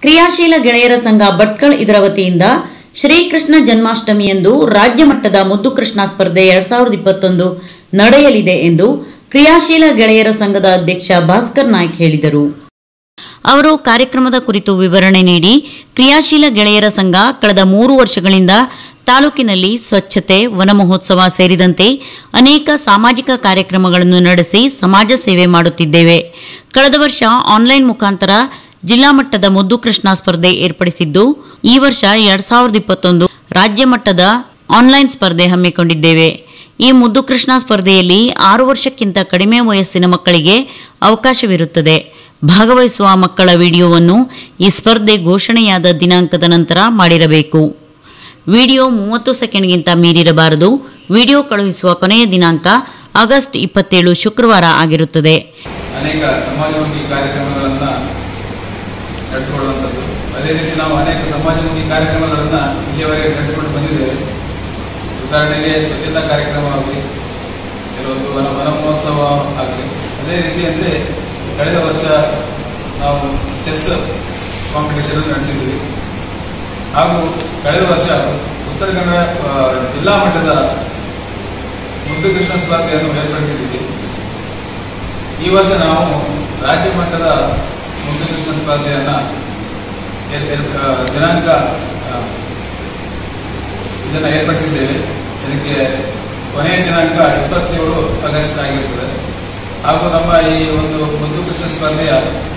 ಕ್ರಿಯಾಶೀಲ ಗೆಳೆಯರ ಸಂಘ ಭಟ್ಕಳ ಇದರ ವತಿಯಿಂದ ಶ್ರೀಕೃಷ್ಣ ಜನ್ಮಾಷ್ಟಮಿಯಂದು ರಾಜ್ಯ ಮಟ್ಟದ ಮುದ್ದು ಕೃಷ್ಣ ಸ್ಪರ್ಧೆ ಎರಡ್ ಸಾವಿರದ ಇಪ್ಪತ್ತೊಂದು ನಡೆಯಲಿದೆ ಎಂದು ಕ್ರಿಯಾಶೀಲ ಗೆಳೆಯರ ಸಂಘದ ಅಧ್ಯಕ್ಷ ಭಾಸ್ಕರ್ ನಾಯ್ಕ್ ಹೇಳಿದರು ಅವರು ಕಾರ್ಯಕ್ರಮದ ಕುರಿತು ವಿವರಣೆ ನೀಡಿ ಕ್ರಿಯಾಶೀಲ ಗೆಳೆಯರ ಸಂಘ ಕಳೆದ ಮೂರು ವರ್ಷಗಳಿಂದ ತಾಲೂಕಿನಲ್ಲಿ ಸ್ವಚ್ಛತೆ ವನ ಮಹೋತ್ಸವ ಸೇರಿದಂತೆ ಅನೇಕ ಸಾಮಾಜಿಕ ಕಾರ್ಯಕ್ರಮಗಳನ್ನು ನಡೆಸಿ ಸಮಾಜ ಸೇವೆ ಮಾಡುತ್ತಿದ್ದೇವೆ ಕಳೆದ ವರ್ಷ ಆನ್ಲೈನ್ ಮುಖಾಂತರ ಜಿಲ್ಲಾ ಮಟ್ಟದ ಮುದ್ದು ಕೃಷ್ಣ ಸ್ಪರ್ಧೆ ಏರ್ಪಡಿಸಿದ್ದು ಈ ವರ್ಷ ಎರಡ್ ಸಾವಿರದ ಇಪ್ಪತ್ತೊಂದು ರಾಜ್ಯ ಮಟ್ಟದ ಆನ್ಲೈನ್ ಸ್ಪರ್ಧೆ ಹಮ್ಮಿಕೊಂಡಿದ್ದೇವೆ ಈ ಮುದ್ದು ಕೃಷ್ಣ ಸ್ಪರ್ಧೆಯಲ್ಲಿ ಆರು ವರ್ಷಕ್ಕಿಂತ ಕಡಿಮೆ ವಯಸ್ಸಿನ ಮಕ್ಕಳಿಗೆ ಅವಕಾಶವಿರುತ್ತದೆ ಭಾಗವಹಿಸುವ ಮಕ್ಕಳ ವಿಡಿಯೋವನ್ನು ಈ ಸ್ಪರ್ಧೆ ಘೋಷಣೆಯಾದ ದಿನಾಂಕದ ನಂತರ ಮಾಡಿರಬೇಕು ವಿಡಿಯೋ ಮೂವತ್ತು ಸೆಕೆಂಡ್ಗಿಂತ ಮೀರಿರಬಾರದು ವಿಡಿಯೋ ಕಳುಹಿಸುವ ಕೊನೆಯ ದಿನಾಂಕ ಆಗಸ್ಟ್ ಇಪ್ಪತ್ತೇಳು ಶುಕ್ರವಾರ ಆಗಿರುತ್ತದೆ ಅನೇಕ ಸಮಾಜಮುಖಿ ಕಾರ್ಯಕ್ರಮಗಳನ್ನು ನಡೆಸಿಕೊಳ್ಳುವಂಥದ್ದು ಅದೇ ರೀತಿ ನಾವು ಅನೇಕ ಸಮಾಜಮುಖಿ ಕಾರ್ಯಕ್ರಮಗಳನ್ನು ಇಲ್ಲಿಯವರೆಗೆ ನಡೆಸಿಕೊಂಡು ಬಂದಿದ್ದೇವೆ ಉದಾಹರಣೆಗೆ ಸ್ವಚ್ಛತಾ ಕಾರ್ಯಕ್ರಮ ಆಗಲಿ ಕೆಲವೊಂದು ವನ ವನ ಮಹೋತ್ಸವ ಆಗಲಿ ಅದೇ ರೀತಿಯಂತೆ ಕಳೆದ ವರ್ಷ ನಾವು ಚೆಸ್ ಕಾಂಪಿಟೇಷನ್ ನಡೆಸಿದ್ವಿ ಹಾಗೂ ಕಳೆದ ವರ್ಷ ಉತ್ತರ ಕನ್ನಡ ಆ, ಜಿಲ್ಲಾ ಮಟ್ಟದ ಮುದ್ದು ಕೃಷ್ಣ ಸ್ಪರ್ಧೆಯನ್ನು ಏರ್ಪಡಿಸಿದ್ದೀವಿ ಈ ವರ್ಷ ನಾವು ರಾಜ್ಯ ಮಟ್ಟದ ಮುದ್ದು ಕೃಷ್ಣ ಸ್ಪರ್ಧೆಯನ್ನ ಏರ್- ಏರ್- ಆ, ದಿನಾಂಕ ಆ, ಇದನ್ನ ಏರ್ಪಡಿಸಿದ್ದೇವೆ ಇದಕ್ಕೆ ಕೊನೆಯ ದಿನಾಂಕ ಇಪ್ಪತ್ತೇಳು ಆಗಸ್ಟ್ ಆಗಿರುತ್ತದೆ ಹಾಗೂ ನಮ್ಮ ಈ ಒಂದು ಮುದ್ದು ಕೃಷ್ಣ ಸ್ಪರ್ಧೆಯ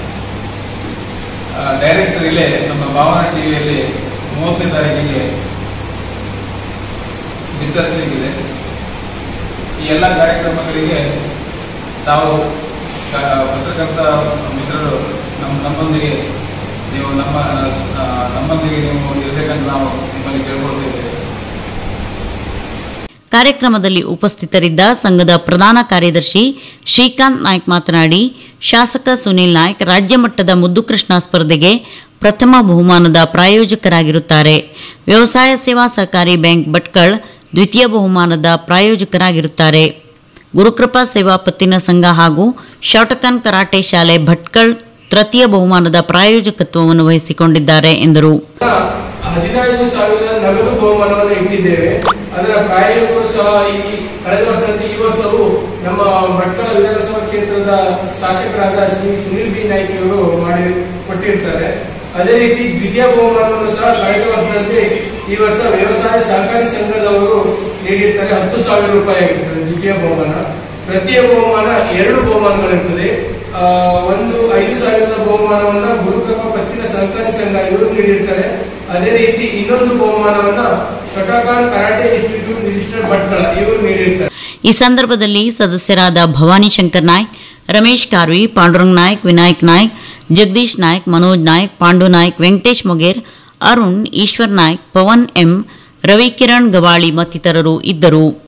ಡೈರೆಕ್ಟ್ ರಿಲೇ ನಮ್ಮ ಭಾವನಾ ಟಿವಿಯಲ್ಲಿ ಮೂವತ್ತನೇ ತಾರೀಕಿಗೆ ಬಿತ್ತರಿಸಲಿಕ್ಕಿದೆ ಈ ಎಲ್ಲ ಕಾರ್ಯಕ್ರಮಗಳಿಗೆ ತಾವು ಕ- ಪತ್ರಕರ್ತ ಮಿತ್ರರು ನಮ್ಮ ನಮ್ಮೊಂದಿಗೆ ನೀವು ನಮ್ಮ ಆ, ನಮ್ಮೊಂದಿಗೆ ನೀವು ಇರಬೇಕಂತ ನಾವು ನಿಮ್ಮಲ್ಲಿ ಕೇಳ್ಕೊಳ್ತೇವೆ ಕಾರ್ಯಕ್ರಮದಲ್ಲಿ ಉಪಸ್ಥಿತರಿದ್ದ ಸಂಘದ ಪ್ರಧಾನ ಕಾರ್ಯದರ್ಶಿ ಶ್ರೀಕಾಂತ್ ನಾಯ್ಕ್ ಮಾತನಾಡಿ ಶಾಸಕ ಸುನಿಲ್ ನಾಯ್ಕ್ ರಾಜ್ಯ ಮಟ್ಟದ ಮುದ್ದು ಕೃಷ್ಣ ಸ್ಪರ್ಧೆಗೆ ಪ್ರಥಮ ಬಹುಮಾನದ ಪ್ರಾಯೋಜಕರಾಗಿರುತ್ತಾರೆ ವ್ಯವಸಾಯ ಸೇವಾ ಸಹಕಾರಿ ಬ್ಯಾಂಕ್ ಭಟ್ಕಳ್ ದ್ವಿತೀಯ ಬಹುಮಾನದ ಪ್ರಾಯೋಜಕರಾಗಿರುತ್ತಾರೆ ಗುರುಕೃಪಾ ಸೇವಾ ಪತ್ತಿನ ಸಂಘ ಹಾಗೂ ಶಾಟಕನ್ ಕರಾಟೆ ಶಾಲೆ ಭಟ್ಕಳ್ ತೃತೀಯ ಬಹುಮಾನದ ಪ್ರಾಯೋಜಕತ್ವವನ್ನು ವಹಿಸಿಕೊಂಡಿದ್ದಾರೆ ಎಂದರು ಹದಿನೈದು ಸಾವಿರ ನಗದು ಬಹುಮಾನವನ್ನು ಇಟ್ಟಿದ್ದೇವೆ ಅದರ ಪ್ರಾಯೋಗಿಕರು ಸಹ ಈ ಕಳೆದ ವರ್ಷದಂತೆ ಈ ವರ್ಷವೂ ನಮ್ಮ ಭಟ್ಕಳ ವಿಧಾನಸಭಾ ಕ್ಷೇತ್ರದ ಶಾಸಕರಾದ ಶ್ರೀ ಸುನಿಲ್ ಬಿ ನಾಯ್ಕ್ ಅವರು ಮಾಡಿ ಕೊಟ್ಟಿರ್ತಾರೆ ಅದೇ ರೀತಿ ದ್ವಿತೀಯ ಬಹುಮಾನವನ್ನು ಸಹ ಕಳೆದ ವರ್ಷದಂತೆ ಈ ವರ್ಷ ವ್ಯವಸಾಯ ಸಹಕಾರಿ ಸಂಘದವರು ನೀಡಿರ್ತಾರೆ ಹತ್ತು ಸಾವಿರ ರೂಪಾಯಿ ಆಗಿರ್ತದೆ ದ್ವಿತೀಯ ಬಹುಮಾನ ತೃತೀಯ ಬಹುಮಾನ ಎರಡು ಬಹುಮಾನಗಳಿರ್ತದೆ ಆ, ಒಂದು ಐದು ಸಾವಿರದ ಬಹುಮಾನವನ್ನ ಗುರುಕೃಪಾ ಪತ್ತಿನ ಸಹಕಾರಿ ಸಂಘ ಇವರು ನೀಡಿರ್ತಾರೆ ಅದೇ ರೀತಿ ಇನ್ನೊಂದು ಬಹುಮಾನವನ್ನ Shotokan karate institute registered Bhatkal ಇವರು ನೀಡಿರ್ತಾರೆ ಈ ಸಂದರ್ಭದಲ್ಲಿ ಸದಸ್ಯರಾದ ಭವಾನಿ ಶಂಕರ್ ನಾಯ್ಕ್ ರಮೇಶ್ ಕಾರ್ವಿ ಪಾಂಡುರಂಗ್ ನಾಯ್ಕ್ ವಿನಾಯಕ್ ನಾಯ್ಕ್ ಜಗದೀಶ್ ನಾಯ್ಕ್ ಮನೋಜ್ ನಾಯ್ಕ್ ಪಾಂಡು ನಾಯ್ಕ್ ವೆಂಕಟೇಶ್ ಮೊಗೇರ್ ಅರುಣ್ ಈಶ್ವರ್ ನಾಯ್ಕ್ ಪವನ್ ಎಂ ರವಿಕಿರಣ್ ಗವಾಳಿ ಮತ್ತಿತರರು ಇದ್ದರು